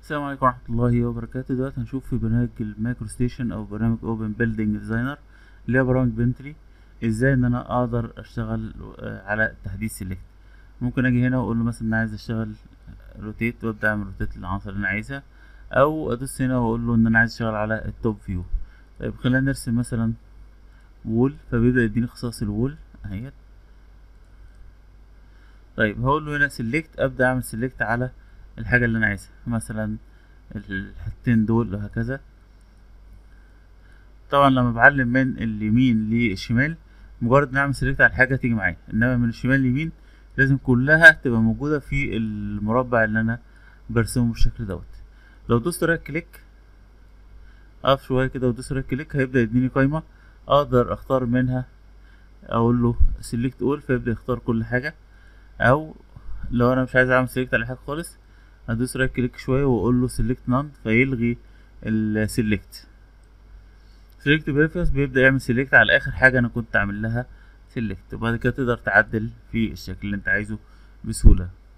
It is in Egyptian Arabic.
السلام عليكم ورحمة الله وبركاته دلوقتي هنشوف في برنامج المايكرو ستيشن او برنامج اوبن بيلدينج ديزاينر اللي هي برامج بنتلي ازاي ان انا اقدر اشتغل آه، على تحديث سيلكت ممكن اجي هنا واقول له مثلا انا عايز اشتغل روتيت وابدا اعمل روتيت للعناصر اللي انا عايزها او ادوس هنا واقول له ان انا عايز اشتغل على التوب فيو طيب خلينا نرسم مثلا وول فبيبدأ يديني خصائص الوول اهيت طيب هقول له هنا سيلكت ابدا اعمل سيلكت على الحاجة اللي انا عايزها مثلا الحتتين دول وهكذا طبعا لما بعلم من اليمين للشمال مجرد نعمل سيلكت على الحاجة تيجي معايا انما من الشمال لليمين لازم كلها تبقى موجودة في المربع اللي انا برسمه بالشكل دوت لو دوست رايت كليك اقف شوية كده ودوست رايت كليك هيبدأ يديني قايمة اقدر اختار منها اقول له سيلكت اول فيبدأ يختار كل حاجة او لو انا مش عايز اعمل سيلكت على حاجة خالص هدوس رايت كليك شويه واقول له سيلكت نان فيلغي السيلكت سيلكت بريفرنس بيبدا يعمل سيلكت على اخر حاجه انا كنت عامل لها سيلكت وبعد كده تقدر تعدل في الشكل اللي انت عايزه بسهوله